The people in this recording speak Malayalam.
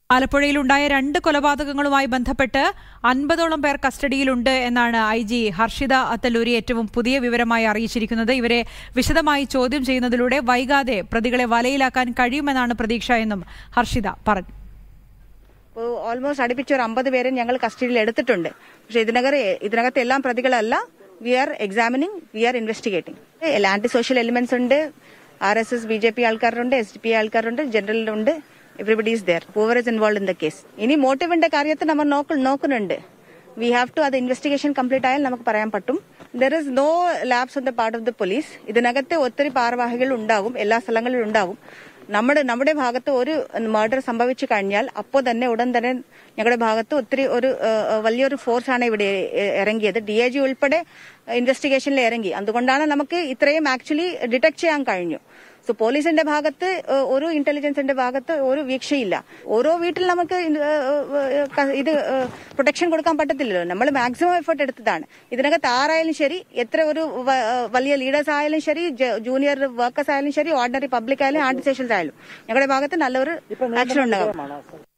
ആലപ്പുഴയിലുണ്ടായ രണ്ട് കൊലപാതകങ്ങളുമായി ബന്ധപ്പെട്ട് അൻപതോളം പേർ കസ്റ്റഡിയിലുണ്ട് എന്നാണ് ഐ ജി ഹർഷിത അത്തല്ലൂരി ഏറ്റവും പുതിയ വിവരമായി അറിയിച്ചിരിക്കുന്നത് ഇവരെ വിശദമായി ചോദ്യം ചെയ്യുന്നതിലൂടെ വൈകാതെ പ്രതികളെ വലയിലാക്കാൻ കഴിയുമെന്നാണ് പ്രതീക്ഷ എന്നും ഹർഷിത പറഞ്ഞു ഇപ്പോൾ ഓൾമോസ്റ്റ് അടുപ്പിച്ച് ഒരു അമ്പത് പേരെ ഞങ്ങൾ കസ്റ്റഡിയിൽ എടുത്തിട്ടുണ്ട് പക്ഷെ ഇതിനകം ഇതിനകത്ത് എല്ലാം പ്രതികളല്ല we are examining we are investigating anti social elements ഉണ്ട് R S S B J P ആൾക്കാരുണ്ട് എസ് ഡി പി ആൾക്കാരുണ്ട് ജനറലുണ്ട് everybody is there whoever is involve in the case ഇനി മോട്ടീവിന്റെ കാര്യത്തിൽ നമ്മൾ നോക്ക- നോക്കുന്നുണ്ട് വി ഹാവ് ടു അത് ഇൻവെസ്റ്റിഗേഷൻ കംപ്ലീറ്റ് ആയാൽ നമുക്ക് പറയാൻ പറ്റും there is no lapse on the part of the police ഇതിനകത്ത് ഒത്തിരി ഭാരവാഹികൾ ഉണ്ടാകും എല്ലാ സ്ഥലങ്ങളിലും ഉണ്ടാകും നമ്മുടെ നമ്മുടെ ഭാഗത്ത് ഒരു മർഡർ സംഭവിച്ചു കഴിഞ്ഞാൽ അപ്പോൾ തന്നെ ഉടൻ തന്നെ ഞങ്ങളുടെ ഭാഗത്ത് ഒത്തിരി ഒരു ഏഹ്, വലിയൊരു ഫോഴ്സാണ് ഇവിടെ എ- ഇറങ്ങിയത് ഡി ഐ ജി ഉൾപ്പെടെ ഇൻവെസ്റ്റിഗേഷനിൽ ഇറങ്ങി അതുകൊണ്ടാണ് നമുക്ക് ഇത്രയും ആക്ച്വലി ഡിറ്റക്ട് ചെയ്യാൻ കഴിഞ്ഞു സോ പോലീസിന്റെ ഭാഗത്ത് ഏഹ്, ഒരു ഇന്റലിജൻസിന്റെ ഭാഗത്ത് ഒരു വീക്ഷയില്ല ഓരോ വീട്ടിൽ നമുക്ക് ഇത്, ഏഹ്, ഏഹ്, ക- ഇത് പ്രൊട്ടക്ഷൻ കൊടുക്കാൻ പറ്റത്തില്ലല്ലോ നമ്മൾ മാക്സിമം എഫേർട്ട് എടുത്തതാണ് ഇതിനകത്ത് ആരായാലും ശരി എത്ര ഒരു വ- ഏഹ്, വലിയ ലീഡേഴ്സ് ആയാലും ശരി ജൂനിയർ വർക്കേഴ്സ് ആയാലും ശരി ഓർഡിനറി പബ്ലിക് ആയാലും ആന്റി സോഷ്യൽസ് ആയാലും ഞങ്ങളുടെ ഭാഗത്ത് നല്ലൊരു ആക്ഷൻ ഉണ്ടാകും